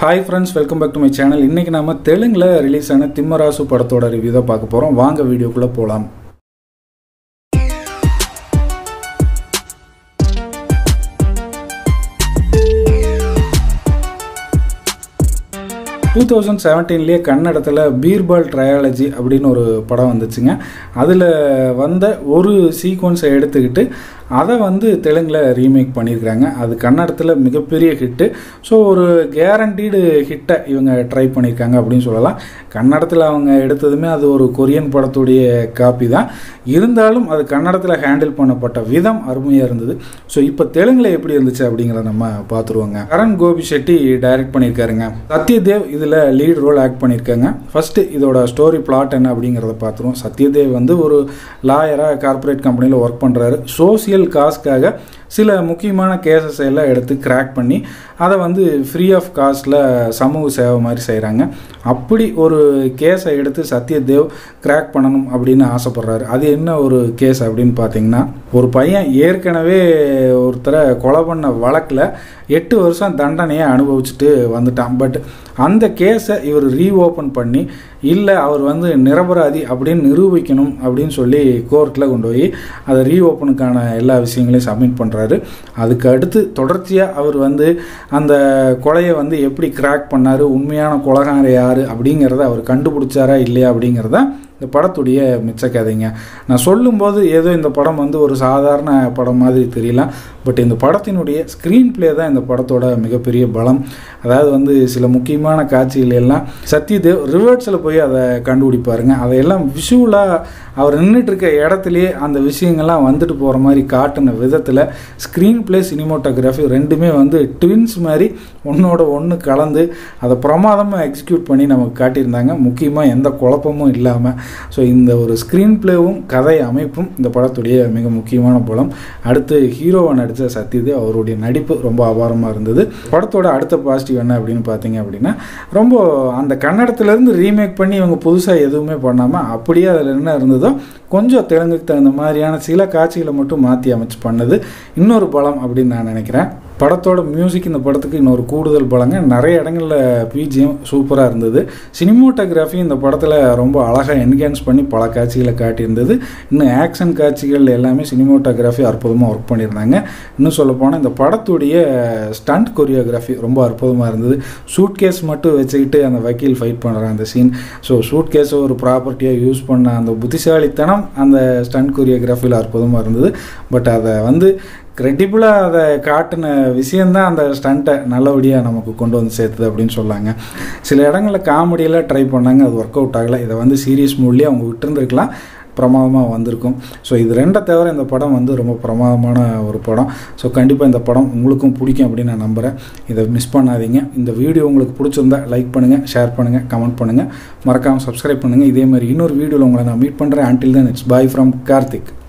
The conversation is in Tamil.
hi friends welcome back to my channel இன்றைக்கி நம்ம தெலுங்கில் ரிலீஸ் ஆன திம்மராசு படத்தோட ரிவ்யூ தான் பார்க்க போகிறோம் வாங்க வீடியோக்குள்ளே போகலாம் டூ தௌசண்ட் செவன்டீன்லேயே கன்னடத்தில் பீர்பால் ட்ரையாலஜி அப்படின்னு ஒரு படம் வந்துச்சுங்க அதில் வந்த ஒரு சீக்வன்ஸை எடுத்துக்கிட்டு அதை வந்து தெலுங்கில் ரீமேக் பண்ணியிருக்கிறாங்க அது கன்னடத்தில் மிகப்பெரிய ஹிட்டு ஸோ ஒரு கேரண்டீடு ஹிட்டை இவங்க ட்ரை பண்ணியிருக்காங்க அப்படின்னு சொல்லலாம் கன்னடத்தில் அவங்க எடுத்ததுமே அது ஒரு கொரியன் படத்துடைய காப்பி தான் இருந்தாலும் அது கன்னடத்தில் ஹேண்டில் பண்ணப்பட்ட விதம் அருமையாக இருந்தது ஸோ இப்போ தெலுங்கில் எப்படி இருந்துச்சு அப்படிங்கிறத நம்ம பார்த்துருவோங்க கரண் கோபி செட்டி டைரக்ட் பண்ணியிருக்காருங்க சத்யதேவ் இதில் லீட் ரோல் ஆக்ட் பண்ணியிருக்காங்க ஃபஸ்ட்டு இதோட ஸ்டோரி பிளாட் என்ன அப்படிங்கிறத பார்த்துருவோம் சத்யதேவ் வந்து ஒரு லாயராக கார்ப்பரேட் கம்பெனியில் ஒர்க் பண்ணுறாரு சோசியல் காஸ்க்காக சில முக்கியமான கேசஸ் எல்லாம் எடுத்து கிராக் பண்ணி அதை வந்து ஃப்ரீ ஆஃப் காஸ்ட்டில் சமூக சேவை மாதிரி செய்கிறாங்க அப்படி ஒரு கேஸை எடுத்து சத்யதேவ் கிராக் பண்ணணும் அப்படின்னு ஆசைப்பட்றாரு அது என்ன ஒரு கேஸ் அப்படின்னு பார்த்தீங்கன்னா ஒரு பையன் ஏற்கனவே ஒருத்தரை கொலை பண்ண வழக்கில் எட்டு வருஷம் தண்டனையை அனுபவிச்சுட்டு வந்துட்டான் பட் அந்த கேஸை இவர் ரீஓப்பன் பண்ணி இல்லை அவர் வந்து நிரபராதி அப்படின்னு நிரூபிக்கணும் அப்படின்னு சொல்லி கோர்ட்டில் கொண்டு போய் அதை ரீஓப்பனுக்கான எல்லா விஷயங்களையும் சப்மிட் பண்ணுறாரு அதுக்கு அடுத்து தொடர்ச்சியாக அவர் வந்து அந்த கொலையை வந்து எப்படி கிராக் பண்ணார் உண்மையான கொலகார யார் அப்படிங்கிறத அவர் கண்டுபிடிச்சாரா இல்லையா அப்படிங்கிறத இந்த படத்துடைய மிச்ச கதைங்க நான் சொல்லும்போது ஏதோ இந்த படம் வந்து ஒரு சாதாரண படம் மாதிரி தெரியலாம் பட் இந்த படத்தினுடைய ஸ்க்ரீன் பிளே தான் இந்த படத்தோட மிகப்பெரிய பலம் அதாவது வந்து சில முக்கியமான காட்சிகள் எல்லாம் சத்யதேவ் ரிவர்ட்ஸில் போய் அதை கண்டுபிடிப்பாருங்க அதையெல்லாம் விஷுவலாக அவர் நின்றுட்டு இருக்க இடத்துலையே அந்த விஷயங்கள்லாம் வந்துட்டு போகிற மாதிரி காட்டின விதத்தில் ஸ்க்ரீன் பிளே சினிமோட்டோகிராஃபி ரெண்டுமே வந்து ட்வின்ஸ் மாதிரி ஒன்றோட ஒன்று கலந்து அதை பிரமாதமாக எக்ஸிக்யூட் பண்ணி நமக்கு காட்டியிருந்தாங்க முக்கியமாக எந்த குழப்பமும் இல்லாமல் ஸோ இந்த ஒரு ஸ்க்ரீன் பிளேவும் கதை அமைப்பும் இந்த படத்துடைய மிக முக்கியமான பலம் அடுத்து ஹீரோவை நடித்த சத்யதேவ் அவருடைய நடிப்பு ரொம்ப அபாரமாக இருந்தது படத்தோட அடுத்த பாசிட்டிவ் என்ன அப்படின்னு பார்த்தீங்க அப்படின்னா ரொம்ப அந்த கன்னடத்துலேருந்து ரீமேக் பண்ணி இவங்க புதுசாக எதுவுமே பண்ணாமல் அப்படியே அதில் என்ன இருந்ததோ கொஞ்சம் தெலுங்குக்கு தகுந்த மாதிரியான சில காட்சிகளை மட்டும் மாற்றி அமைச்சு பண்ணது இன்னொரு பலம் அப்படின்னு நான் நினைக்கிறேன் படத்தோட மியூசிக் இந்த படத்துக்கு இன்னொரு கூடுதல் பலங்க நிறைய இடங்களில் பிஜிஎம் சூப்பராக இருந்தது சினிமோட்டோகிராஃபி இந்த படத்தில் ரொம்ப அழகாக என்ஹான்ஸ் பண்ணி பல காட்சிகளை காட்டியிருந்தது இன்னும் ஆக்ஷன் காட்சிகள் எல்லாமே சினிமோட்டோகிராஃபி அற்புதமாக ஒர்க் பண்ணியிருந்தாங்க இன்னும் சொல்லப்போனால் இந்த படத்துடைய ஸ்டண்ட் கொரியோகிராஃபி ரொம்ப அற்புதமாக இருந்தது சூட் கேஸ் மட்டும் வச்சுக்கிட்டு அந்த வக்கீல் ஃபைட் பண்ணுற அந்த சீன் ஸோ சூட் கேஸை ஒரு ப்ராப்பர்ட்டியாக யூஸ் பண்ண அந்த புத்திசாலித்தனம் அந்த ஸ்டண்ட் கொரியோகிராஃபியில் அற்புதமாக இருந்தது பட் அதை வந்து க்ரெடிபிளாக அதை காட்டின விஷயந்தான் அந்த ஸ்டண்ட்டை நல்லபடியாக நமக்கு கொண்டு வந்து சேர்த்துது அப்படின்னு சொல்லாங்க சில இடங்களில் காமெடியெல்லாம் ட்ரை பண்ணாங்க அது ஒர்க் அவுட் ஆகலை இதை வந்து சீரியஸ் மூட்லேயே அவங்க விட்டுருந்துருக்கலாம் பிரமாதமாக வந்திருக்கும் ஸோ இது ரெண்டை தவிர இந்த படம் வந்து ரொம்ப பிரமாதமான ஒரு படம் ஸோ கண்டிப்பாக இந்த படம் உங்களுக்கும் பிடிக்கும் அப்படின்னு நான் நம்புகிறேன் இதை மிஸ் பண்ணாதீங்க இந்த வீடியோ உங்களுக்கு பிடிச்சிருந்தா லைக் பண்ணுங்கள் ஷேர் பண்ணுங்கள் கமெண்ட் பண்ணுங்கள் மறக்காமல் சப்ஸ்கிரைப் பண்ணுங்கள் இதே மாதிரி இன்னொரு வீடியோவில் உங்களை நான் மீட் பண்ணுறேன் until then it's bye from Karthik